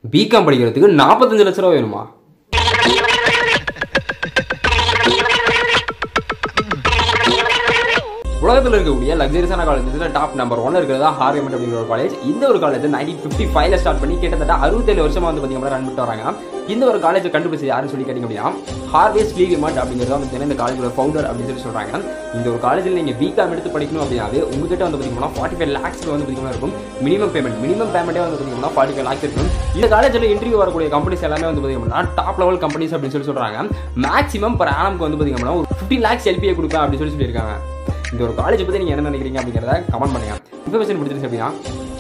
BCom படிக்கிறதுக்கு நாற்பத்தஞ்சு லட்ச ரூபா வேணுமா உலகத்தில் இருக்கக்கூடிய லக்ஸரிஸான காலேஜஸ்ல டாப் நம்பர் ஒன் இருக்கிறதா ஹார்வர்ட் அப்படிங்கிற ஒரு காலேஜ் இந்த ஒரு காலேஜ் நைன்டீன் ஃபிஃப்டி ஃபைவ்ல ஸ்டார்ட் பண்ணி கிட்டத்தட்ட அறுபத்தேழு வருஷமா வந்து பார்த்தீங்கன்னா ரன் பண்ணிட்டு வராங்க இந்த ஒரு காலேஜ் கண்டுபிடிச்சது யாருன்னு சொல்லி கேட்டிங்க அப்படின்னா ஹார்வேஸ் லீவிமட் அப்படிங்கிறது வந்து பார்த்தீங்கன்னா இந்த காலேஜோட ஃபவுண்டர் அப்படின்னு சொல்லி சொல்றாங்க இந்த ஒரு காலேஜில் நீங்கள் பிகாம் எடுத்து படிக்கணும் அப்படின்னாவே உங்ககிட்ட வந்து பார்த்தீங்கன்னா ஃபார்ட்டி ஃபைவ் லேக்ஸ் வந்து பார்த்தீங்கன்னா இருக்கும் மினிமம் பேமெண்ட் மினிமம் பேமெண்ட்டே வந்து பார்த்தீங்கன்னா ஃபார்ட்டி ஃபைவ் லேக்ஸ் இருக்கும் இந்த காலேஜில் இன்டர்வியூ வரக்கூடிய கம்பெனிஸ் எல்லாமே வந்து பார்த்தீங்கன்னா டாப் லெவல் கம்பெனிஸ் அப்படின்னு சொல்லி சொல்றாங்க மேக்ஸிமம் பர் ஆனம்க்கு வந்து பார்த்தீங்கன்னா ஒரு ஃபிஃப்டி லேக்ஸ் எல்பிஏ கொடுப்பேன் அப்படின்னு சொல்லி சொல்லியிருக்காங்க இந்த ஒரு காலேஜ் பற்றி நீங்கள் என்ன நினைக்கிறீங்க அப்படிங்கிறத கமெண்ட் பண்ணுங்க இன்ஃபர்மேஷன் பிடிச்சிருச்சு அப்படின்னா